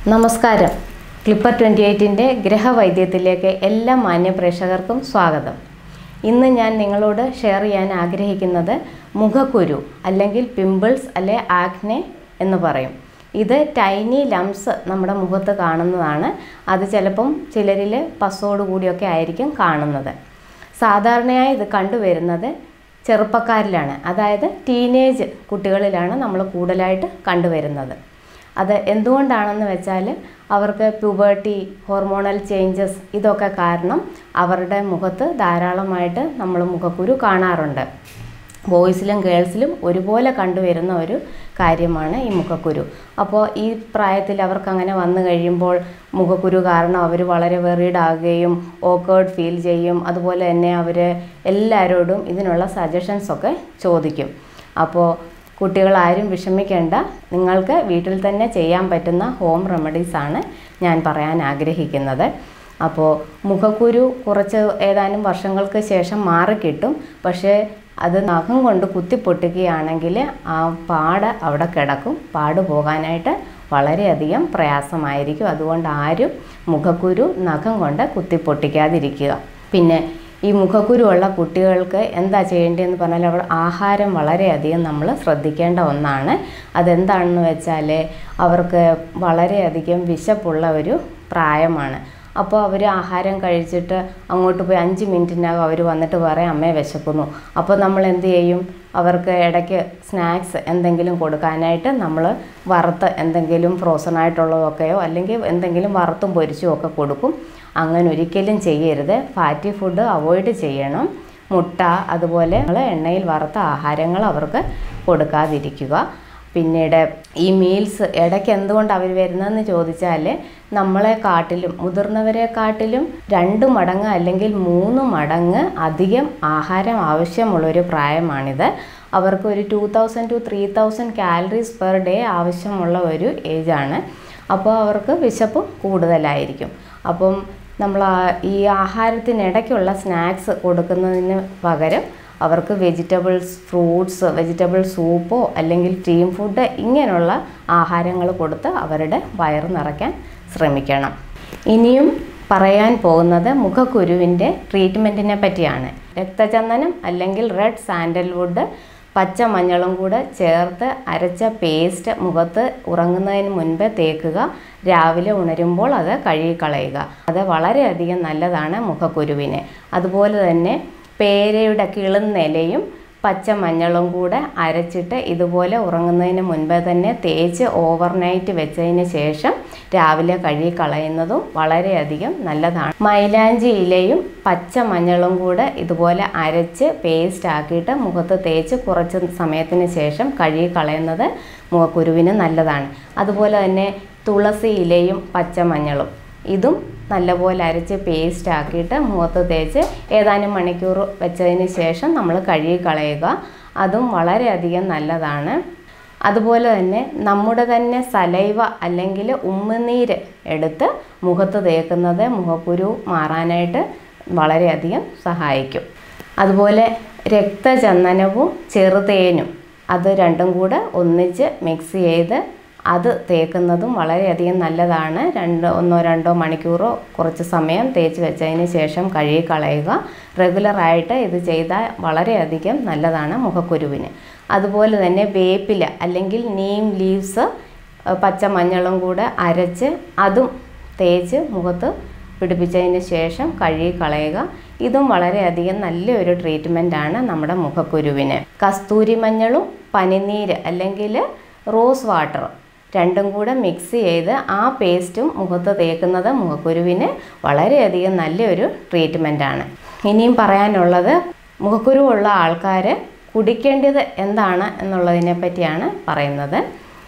നമസ്കാരം clipper twenty എയ്റ്റിൻ്റെ ഗ്രഹവൈദ്യത്തിലേക്ക് എല്ലാ മാന്യ പ്രേക്ഷകർക്കും സ്വാഗതം ഇന്ന് ഞാൻ നിങ്ങളോട് ഷെയർ ചെയ്യാൻ ആഗ്രഹിക്കുന്നത് മുഖക്കുരു അല്ലെങ്കിൽ പിമ്പിൾസ് അല്ലെ ആക്നെ എന്ന് പറയും ഇത് ടൈനി ലംസ് നമ്മുടെ മുഖത്ത് കാണുന്നതാണ് അത് ചിലപ്പം ചിലരിൽ പസോട് കൂടിയൊക്കെ ആയിരിക്കും കാണുന്നത് സാധാരണയായി ഇത് കണ്ടുവരുന്നത് ചെറുപ്പക്കാരിലാണ് അതായത് ടീനേജ് കുട്ടികളിലാണ് നമ്മൾ കൂടുതലായിട്ട് കണ്ടുവരുന്നത് അത് എന്തുകൊണ്ടാണെന്ന് വെച്ചാൽ അവർക്ക് പ്യൂബേർട്ടി ഹോർമോണൽ ചേഞ്ചസ് ഇതൊക്കെ കാരണം അവരുടെ മുഖത്ത് ധാരാളമായിട്ട് നമ്മൾ മുഖക്കുരു കാണാറുണ്ട് ബോയ്സിലും ഗേൾസിലും ഒരുപോലെ കണ്ടുവരുന്ന ഒരു കാര്യമാണ് ഈ മുഖക്കുരു അപ്പോൾ ഈ പ്രായത്തിൽ അവർക്ക് അങ്ങനെ വന്നു കഴിയുമ്പോൾ മുഖക്കുരു കാരണം അവർ വളരെ വെറീഡ് ആകുകയും ഓക്കേർഡ് ഫീൽ ചെയ്യും അതുപോലെ തന്നെ അവർ എല്ലാവരോടും ഇതിനുള്ള സജഷൻസൊക്കെ ചോദിക്കും അപ്പോൾ കുട്ടികളാരും വിഷമിക്കേണ്ട നിങ്ങൾക്ക് വീട്ടിൽ തന്നെ ചെയ്യാൻ പറ്റുന്ന ഹോം റെമഡീസാണ് ഞാൻ പറയാൻ ആഗ്രഹിക്കുന്നത് അപ്പോൾ മുഖക്കുരു കുറച്ച് ഏതാനും വർഷങ്ങൾക്ക് ശേഷം മാറിക്കിട്ടും പക്ഷേ അത് നഖം കൊണ്ട് കുത്തിപ്പൊട്ടുകയാണെങ്കിൽ ആ പാട് അവിടെ കിടക്കും പാട് പോകാനായിട്ട് വളരെയധികം പ്രയാസമായിരിക്കും അതുകൊണ്ട് ആരും മുഖക്കുരു നഖം കൊണ്ട് കുത്തിപ്പൊട്ടിക്കാതിരിക്കുക പിന്നെ ഈ മുഖക്കുരു ഉള്ള കുട്ടികൾക്ക് എന്താ ചെയ്യേണ്ടതെന്ന് പറഞ്ഞാൽ അവർ ആഹാരം വളരെയധികം നമ്മൾ ശ്രദ്ധിക്കേണ്ട ഒന്നാണ് അതെന്താണെന്ന് വെച്ചാൽ അവർക്ക് വളരെയധികം വിശപ്പുള്ള ഒരു പ്രായമാണ് അപ്പോൾ അവർ ആഹാരം കഴിച്ചിട്ട് അങ്ങോട്ട് പോയി അഞ്ച് മിനിറ്റിനകം അവർ വന്നിട്ട് പറയും അമ്മയെ വിശക്കുന്നു അപ്പോൾ നമ്മൾ എന്ത് ചെയ്യും അവർക്ക് ഇടയ്ക്ക് സ്നാക്സ് എന്തെങ്കിലും കൊടുക്കാനായിട്ട് നമ്മൾ വറുത്ത് എന്തെങ്കിലും ഫ്രോസൺ ആയിട്ടുള്ളതൊക്കെയോ അല്ലെങ്കിൽ എന്തെങ്കിലും വറുത്തും പൊരിച്ചും ഒക്കെ കൊടുക്കും അങ്ങനെ ഒരിക്കലും ചെയ്യരുത് ഫാറ്റി ഫുഡ് അവോയ്ഡ് ചെയ്യണം മുട്ട അതുപോലെ എണ്ണയിൽ വറുത്ത ആഹാരങ്ങൾ അവർക്ക് കൊടുക്കാതിരിക്കുക പിന്നീട് ഈ മീൽസ് ഇടയ്ക്ക് എന്തുകൊണ്ട് അവർ വരുന്നതെന്ന് ചോദിച്ചാൽ നമ്മളെ കാട്ടിലും മുതിർന്നവരെ കാട്ടിലും രണ്ട് മടങ്ങ് അല്ലെങ്കിൽ മൂന്ന് മടങ്ങ് അധികം ആഹാരം ആവശ്യമുള്ളൊരു പ്രായമാണിത് അവർക്ക് ഒരു two thousand two three thousand calories per day ആവശ്യമുള്ള ഒരു ഏജാണ് അപ്പോൾ അവർക്ക് വിശപ്പും കൂടുതലായിരിക്കും അപ്പം നമ്മൾ ഈ ആഹാരത്തിനിടയ്ക്കുള്ള സ്നാക്സ് കൊടുക്കുന്നതിന് പകരം അവർക്ക് വെജിറ്റബിൾസ് ഫ്രൂട്ട്സ് വെജിറ്റബിൾ സൂപ്പോ അല്ലെങ്കിൽ സ്റ്റീം ഫുഡ് ഇങ്ങനെയുള്ള ആഹാരങ്ങൾ കൊടുത്ത് അവരുടെ വയറ് നിറയ്ക്കാൻ ശ്രമിക്കണം ഇനിയും പറയാൻ പോകുന്നത് മുഖക്കുരുവിൻ്റെ ട്രീറ്റ്മെൻറ്റിനെ പറ്റിയാണ് രക്തചന്ദനം അല്ലെങ്കിൽ റെഡ് സാൻഡൽവുഡ് പച്ചമഞ്ഞളും കൂടെ ചേർത്ത് അരച്ച പേസ്റ്റ് മുഖത്ത് ഉറങ്ങുന്നതിന് മുൻപ് തേക്കുക രാവിലെ ഉണരുമ്പോൾ അത് കഴുകിക്കളയുക അത് വളരെയധികം നല്ലതാണ് മുഖക്കുരുവിന് അതുപോലെ തന്നെ പേരയുടെ കിളുന്നിലയും പച്ചമഞ്ഞളും കൂടെ അരച്ചിട്ട് ഇതുപോലെ ഉറങ്ങുന്നതിന് മുൻപ് തന്നെ തേച്ച് ഓവർനൈറ്റ് വെച്ചതിന് ശേഷം രാവിലെ കഴുകി കളയുന്നതും വളരെയധികം നല്ലതാണ് മൈലാഞ്ചി ഇലയും പച്ചമഞ്ഞളും കൂടെ ഇതുപോലെ അരച്ച് പേസ്റ്റ് ആക്കിയിട്ട് മുഖത്ത് തേച്ച് കുറച്ച് സമയത്തിന് ശേഷം കഴുകി കളയുന്നത് മുഖക്കുരുവിന് നല്ലതാണ് അതുപോലെ തന്നെ തുളസി ഇലയും പച്ചമഞ്ഞളും ഇതും നല്ലപോലെ അരച്ച് പേസ്റ്റ് ആക്കിയിട്ട് മുഖത്ത് തേച്ച് ഏതാനും മണിക്കൂർ വെച്ചതിന് ശേഷം നമ്മൾ കഴുകി കളയുക അതും വളരെയധികം നല്ലതാണ് അതുപോലെ തന്നെ നമ്മുടെ തന്നെ സലൈവ അല്ലെങ്കിൽ ഉമ്മുനീര് എടുത്ത് മുഖത്ത് തേക്കുന്നത് മുഖക്കുരു മാറാനായിട്ട് വളരെയധികം സഹായിക്കും അതുപോലെ രക്തചന്ദനവും ചെറുതേനും അത് രണ്ടും കൂടെ ഒന്നിച്ച് മിക്സ് ചെയ്ത് അത് തേക്കുന്നതും വളരെയധികം നല്ലതാണ് രണ്ട് ഒന്നോ രണ്ടോ മണിക്കൂറോ കുറച്ച് സമയം തേച്ച് വെച്ചതിന് ശേഷം കഴുകി കളയുക റെഗുലറായിട്ട് ഇത് ചെയ്താൽ വളരെയധികം നല്ലതാണ് മുഖക്കുരുവിന് അതുപോലെ തന്നെ വേപ്പില അല്ലെങ്കിൽ നീം ലീവ്സ് പച്ചമഞ്ഞളും കൂടെ അരച്ച് അതും തേച്ച് മുഖത്ത് പിടിപ്പിച്ചതിന് ശേഷം കഴുകി കളയുക ഇതും വളരെയധികം നല്ലൊരു ട്രീറ്റ്മെൻറ്റാണ് നമ്മുടെ മുഖക്കുരുവിന് കസ്തൂരി മഞ്ഞളും പനിനീര് അല്ലെങ്കിൽ റോസ് വാട്ടർ രണ്ടും കൂടെ മിക്സ് ചെയ്ത് ആ പേസ്റ്റും മുഖത്ത് തേക്കുന്നത് മുഖക്കുരുവിന് വളരെയധികം നല്ലൊരു ട്രീറ്റ്മെൻറ്റാണ് ഇനിയും പറയാനുള്ളത് മുഖക്കുരു ഉള്ള ആൾക്കാർ കുടിക്കേണ്ടത് എന്താണ് എന്നുള്ളതിനെ പറ്റിയാണ് പറയുന്നത്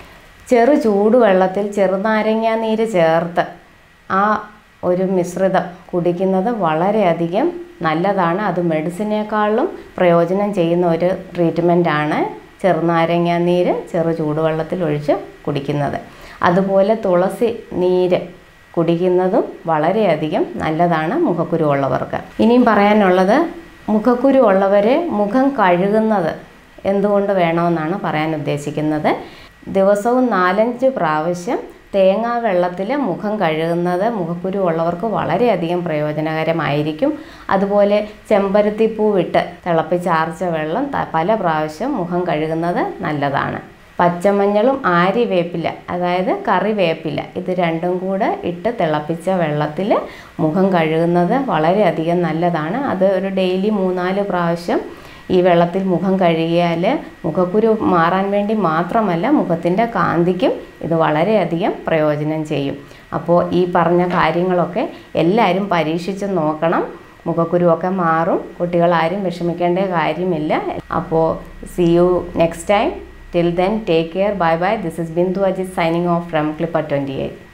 ചെറു ചൂടുവെള്ളത്തിൽ ചെറുനാരങ്ങ നീര് ചേർത്ത് ആ ഒരു മിശ്രിതം കുടിക്കുന്നത് വളരെയധികം നല്ലതാണ് അത് മെഡിസിനേക്കാളും പ്രയോജനം ചെയ്യുന്ന ഒരു ട്രീറ്റ്മെൻറ്റാണ് ചെറുനാരങ്ങ നീര് ചെറു ചൂടുവെള്ളത്തിൽ ഒഴിച്ച് കുടിക്കുന്നത് അതുപോലെ തുളസി നീര് കുടിക്കുന്നതും വളരെയധികം നല്ലതാണ് മുഖക്കുരു ഉള്ളവർക്ക് ഇനിയും പറയാനുള്ളത് മുഖക്കുരു ഉള്ളവർ മുഖം കഴുകുന്നത് എന്തുകൊണ്ട് വേണമെന്നാണ് പറയാൻ ഉദ്ദേശിക്കുന്നത് ദിവസവും നാലഞ്ച് പ്രാവശ്യം തേങ്ങാ വെള്ളത്തിൽ മുഖം കഴുകുന്നത് മുഖക്കുരു ഉള്ളവർക്ക് വളരെയധികം പ്രയോജനകരമായിരിക്കും അതുപോലെ ചെമ്പരത്തിപ്പൂ വിട്ട് തിളപ്പിച്ചാർച്ച വെള്ളം ത- പല പ്രാവശ്യം മുഖം കഴുകുന്നത് നല്ലതാണ് പച്ചമഞ്ഞളും ആര്യവേപ്പില അതായത് കറിവേപ്പില ഇത് രണ്ടും കൂടെ ഇട്ട് തിളപ്പിച്ച വെള്ളത്തിൽ മുഖം കഴുകുന്നത് വളരെയധികം നല്ലതാണ് അത് ഒരു ഡെയിലി മൂന്നാല് പ്രാവശ്യം ഈ വെള്ളത്തിൽ മുഖം കഴുകിയാൽ മുഖക്കുരു മാറാൻ വേണ്ടി മാത്രമല്ല മുഖത്തിൻ്റെ കാന്തിക്കും ഇത് വളരെയധികം പ്രയോജനം ചെയ്യും അപ്പോൾ ഈ പറഞ്ഞ കാര്യങ്ങളൊക്കെ എല്ലാവരും പരീക്ഷിച്ച് നോക്കണം മുഖക്കുരുവൊക്കെ മാറും കുട്ടികളാരും വിഷമിക്കേണ്ട കാര്യമില്ല അപ്പോൾ see you next time till then take care bye bye this is Bindu Ajith signing off from clipper twenty eight